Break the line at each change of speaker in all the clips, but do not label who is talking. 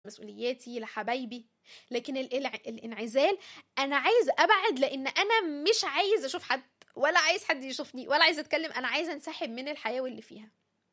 مسؤولياتي لحبايبي لكن الإلع- الانعزال انا عايز ابعد لان انا مش عايز اشوف حد ولا عايز حد يشوفني ولا عايز اتكلم انا عايزه انسحب من الحياه واللي فيها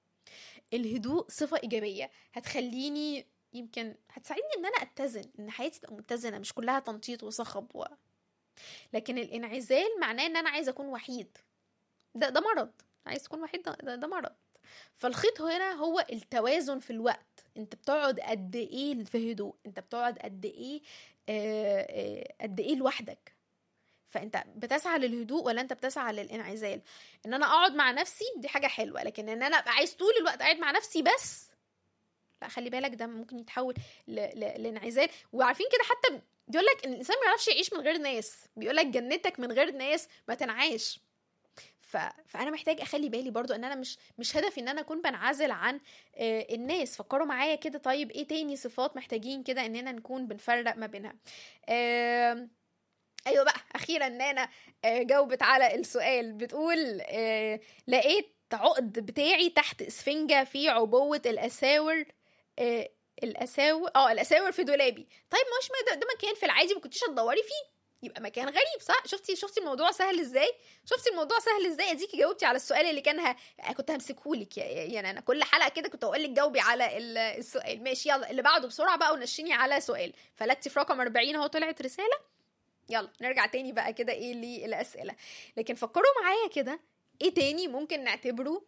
الهدوء صفه ايجابيه هتخليني يمكن هتساعدني ان انا اتزن ان حياتي تبقى متزنه مش كلها تنطيط وصخب و... لكن الانعزال معناه ان انا عايزه اكون وحيد ده ده مرض عايز تكون وحيد ده, ده, ده مرض فالخيط هنا هو التوازن في الوقت انت بتقعد قد ايه في هدوء انت بتقعد قد ايه آه، آه، قد ايه لوحدك فانت بتسعى للهدوء ولا انت بتسعى للانعزال ان انا اقعد مع نفسي دي حاجه حلوه لكن ان انا ابقى عايز طول الوقت قاعد مع نفسي بس لا خلي بالك ده ممكن يتحول ل... ل... لانعزال وعارفين كده حتى بيقول لك ان الانسان ما يعرفش يعيش من غير ناس بيقول لك جنتك من غير ناس ما تنعاش ف... فانا محتاج اخلي بالي برضو ان انا مش مش هدفي ان انا اكون بنعزل عن آه، الناس فكروا معايا كده طيب ايه تاني صفات محتاجين كده اننا نكون بنفرق ما بينها آم، ايوه بقى اخيرا نانا آه، جاوبت على السؤال بتقول آه، لقيت عقد بتاعي تحت اسفنجة في عبوة الاساور آه، الاساور اه الاساور في دولابي طيب مش ما ده, ده مكان في العادي ما كنتيش هتدوري فيه يبقى مكان غريب صح شفتي شفتي الموضوع سهل ازاي شفتي الموضوع سهل ازاي اديكي جاوبتي على السؤال اللي كان ه... كنت همسكهولك يا- يعني انا كل حلقه كده كنت اقول لك جاوبي على ال- السؤال ماشي يلا اللي بعده بسرعه بقى ونشيني على سؤال فلتي في رقم 40 اهو طلعت رساله يلا نرجع تاني بقى كده ايه للاسئله لكن فكروا معايا كده ايه تاني ممكن نعتبره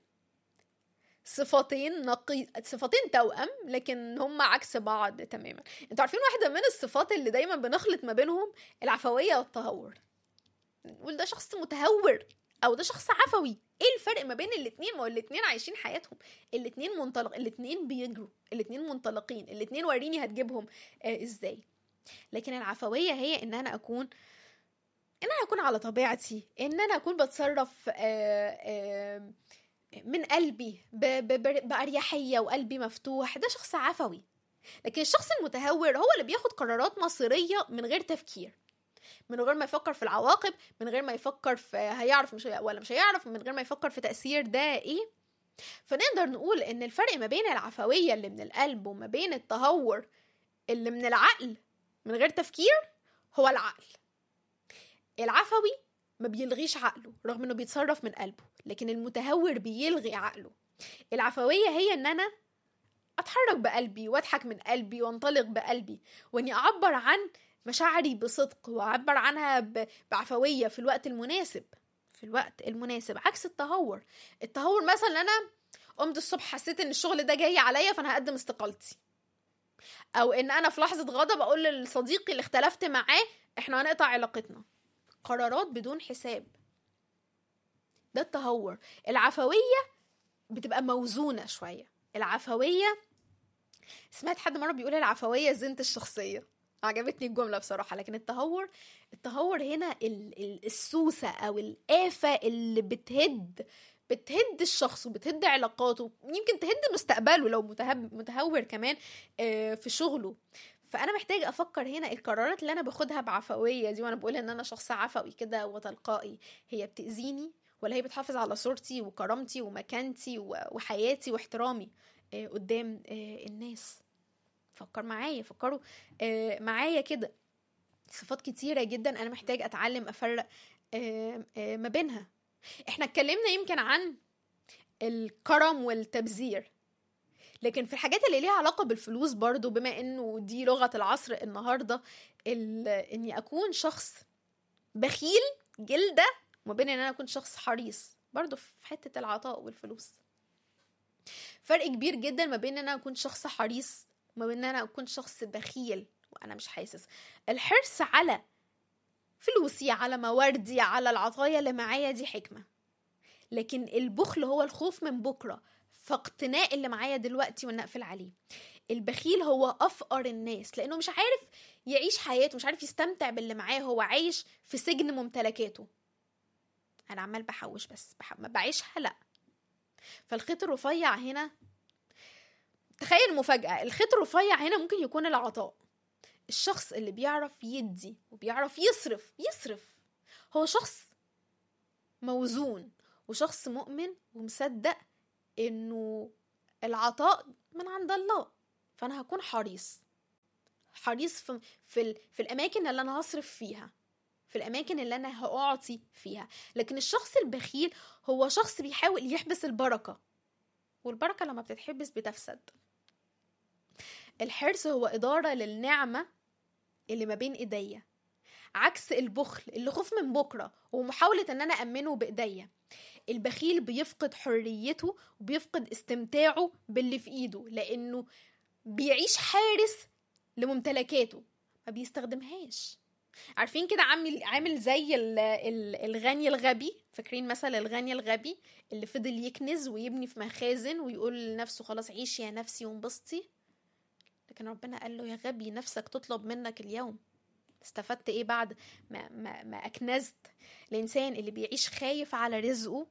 صفتين نقي صفتين توأم لكن هم عكس بعض تماما انتوا عارفين واحده من الصفات اللي دايما بنخلط ما بينهم العفويه والتهور نقول ده شخص متهور او ده شخص عفوي ايه الفرق ما بين الاتنين ما هو الاتنين عايشين حياتهم الاتنين منطلق الاتنين بيجروا الاتنين منطلقين الاتنين وريني هتجيبهم آه ازاي لكن العفويه هي ان انا اكون ان انا اكون على طبيعتي ان انا اكون بتصرف آه آه من قلبي ب- ب- ب- بأريحية وقلبي مفتوح ده شخص عفوي لكن الشخص المتهور هو اللي بياخد قرارات مصيرية من غير تفكير من غير ما يفكر في العواقب من غير ما يفكر في هيعرف مش هي- ولا مش هيعرف من غير ما يفكر في تأثير ده ايه فنقدر نقول ان الفرق ما بين العفوية اللي من القلب وما بين التهور اللي من العقل من غير تفكير هو العقل العفوي ما بيلغيش عقله رغم انه بيتصرف من قلبه لكن المتهور بيلغي عقله العفوية هي ان انا اتحرك بقلبي واضحك من قلبي وانطلق بقلبي واني اعبر عن مشاعري بصدق واعبر عنها ب- بعفوية في الوقت المناسب في الوقت المناسب عكس التهور التهور مثلا انا قمت الصبح حسيت ان الشغل ده جاي عليا فانا هقدم استقالتي او ان انا في لحظة غضب اقول لصديقي اللي اختلفت معاه احنا هنقطع علاقتنا قرارات بدون حساب ده التهور العفوية بتبقى موزونة شوية العفوية سمعت حد مرة بيقول العفوية زينة الشخصية عجبتني الجملة بصراحة لكن التهور التهور هنا ال- ال- السوسة أو الآفة اللي بتهد بتهد الشخص وبتهد علاقاته يمكن تهد مستقبله لو متهب متهور كمان آه، في شغله فانا محتاج افكر هنا القرارات اللي انا باخدها بعفويه دي وانا بقول ان انا شخص عفوي كده وتلقائي هي بتاذيني ولا هي بتحافظ على صورتي وكرامتي ومكانتي و- وحياتي واحترامي آه، قدام آه، الناس فكر معايا فكروا آه، معايا كده صفات كتيرة جدا أنا محتاج أتعلم أفرق آه، آه، ما بينها احنا اتكلمنا يمكن عن الكرم والتبذير لكن في الحاجات اللي ليها علاقة بالفلوس برضو بما انه دي لغة العصر النهاردة ال- اني اكون شخص بخيل جلدة وما بين ان انا اكون شخص حريص برضو في حتة العطاء والفلوس فرق كبير جدا ما بين ان انا اكون شخص حريص وما بين ان انا اكون شخص بخيل وانا مش حاسس الحرص على فلوسي على مواردي على العطايا اللي معايا دي حكمة لكن البخل هو الخوف من بكرة فاقتناء اللي معايا دلوقتي وان اقفل عليه البخيل هو افقر الناس لانه مش عارف يعيش حياته مش عارف يستمتع باللي معاه هو عايش في سجن ممتلكاته انا عمال بحوش بس بح... ما بعيشها لا فالخيط الرفيع هنا تخيل مفاجأة الخيط الرفيع هنا ممكن يكون العطاء الشخص اللي بيعرف يدي وبيعرف يصرف يصرف هو شخص موزون وشخص مؤمن ومصدق انه العطاء من عند الله فانا هكون حريص حريص في في, ال... في الاماكن اللي انا هصرف فيها في الاماكن اللي انا هاعطي فيها لكن الشخص البخيل هو شخص بيحاول يحبس البركه والبركه لما بتتحبس بتفسد الحرص هو اداره للنعمه اللي ما بين ايديا عكس البخل اللي خوف من بكره ومحاوله ان انا امنه بايديا البخيل بيفقد حريته وبيفقد استمتاعه باللي في ايده لانه بيعيش حارس لممتلكاته ما بيستخدمهاش عارفين كده عامل عامل زي ال ال الغني الغبي فاكرين مثلا الغني الغبي اللي فضل يكنز ويبني في مخازن ويقول لنفسه خلاص عيشي يا نفسي وانبسطي لكن ربنا قال له يا غبي نفسك تطلب منك اليوم استفدت ايه بعد ما, ما, ما اكنزت الانسان اللي بيعيش خايف على رزقه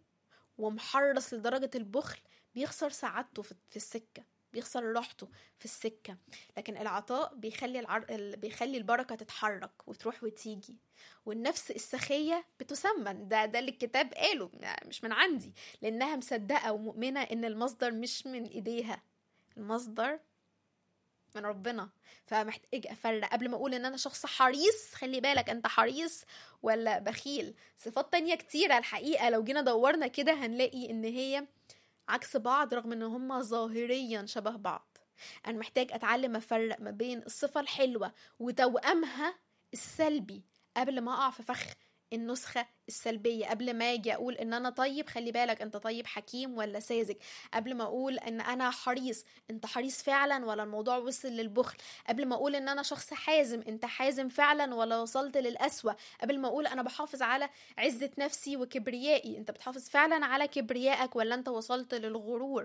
ومحرص لدرجة البخل بيخسر سعادته في السكة بيخسر راحته في السكة لكن العطاء بيخلي العر... بيخلي البركة تتحرك وتروح وتيجي والنفس السخية بتسمن ده ده اللي الكتاب قاله مش من عندي لأنها مصدقة ومؤمنة إن المصدر مش من إيديها المصدر من ربنا فمحتاج افرق قبل ما اقول ان انا شخص حريص خلي بالك انت حريص ولا بخيل صفات تانية كتيرة الحقيقة لو جينا دورنا كده هنلاقي ان هي عكس بعض رغم ان هما ظاهريا شبه بعض انا محتاج اتعلم افرق ما بين الصفة الحلوة وتوأمها السلبي قبل ما اقع في فخ النسخة السلبية قبل ما اجي اقول ان انا طيب خلي بالك انت طيب حكيم ولا ساذج قبل ما اقول ان انا حريص انت حريص فعلا ولا الموضوع وصل للبخل قبل ما اقول ان انا شخص حازم انت حازم فعلا ولا وصلت للأسوأ قبل ما اقول انا بحافظ على عزة نفسي وكبريائي انت بتحافظ فعلا على كبريائك ولا انت وصلت للغرور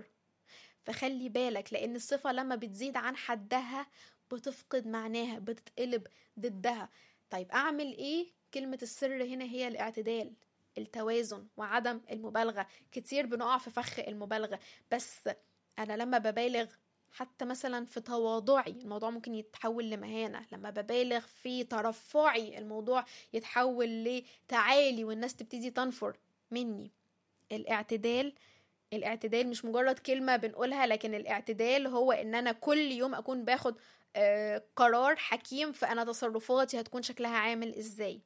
فخلي بالك لان الصفة لما بتزيد عن حدها بتفقد معناها بتتقلب ضدها طيب اعمل ايه كلمة السر هنا هي الاعتدال التوازن وعدم المبالغة كتير بنقع في فخ المبالغة بس أنا لما ببالغ حتى مثلا في تواضعي الموضوع ممكن يتحول لمهانة لما ببالغ في ترفعي الموضوع يتحول لتعالي والناس تبتدي تنفر مني الاعتدال الاعتدال مش مجرد كلمة بنقولها لكن الاعتدال هو ان انا كل يوم اكون باخد آه قرار حكيم فانا تصرفاتي هتكون شكلها عامل ازاي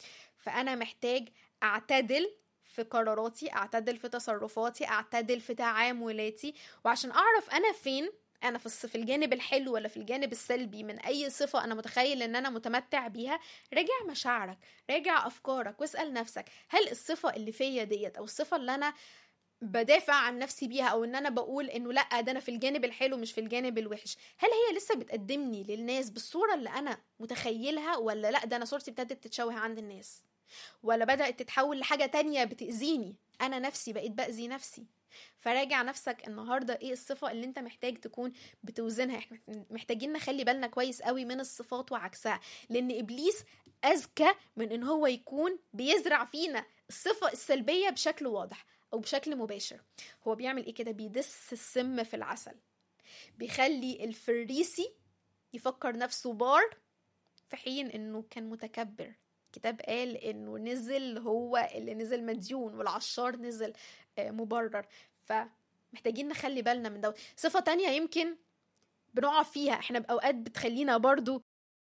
فانا محتاج اعتدل في قراراتي اعتدل في تصرفاتي اعتدل في تعاملاتي وعشان اعرف انا فين انا في في الجانب الحلو ولا في الجانب السلبي من اي صفه انا متخيل ان انا متمتع بيها راجع مشاعرك راجع افكارك واسال نفسك هل الصفه اللي فيا ديت او الصفه اللي انا بدافع عن نفسي بيها او ان انا بقول انه لا ده انا في الجانب الحلو مش في الجانب الوحش هل هي لسه بتقدمني للناس بالصوره اللي انا متخيلها ولا لا ده انا صورتي ابتدت تتشوه عند الناس ولا بدأت تتحول لحاجة تانية بتأذيني أنا نفسي بقيت بأذي نفسي فراجع نفسك النهاردة ايه الصفة اللي انت محتاج تكون بتوزنها احنا محتاجين نخلي بالنا كويس قوي من الصفات وعكسها لان ابليس اذكى من ان هو يكون بيزرع فينا الصفة السلبية بشكل واضح او بشكل مباشر هو بيعمل ايه كده بيدس السم في العسل بيخلي الفريسي يفكر نفسه بار في حين انه كان متكبر الكتاب قال انه نزل هو اللي نزل مديون والعشار نزل مبرر فمحتاجين نخلي بالنا من دوت صفة تانية يمكن بنقع فيها احنا بأوقات بتخلينا برضو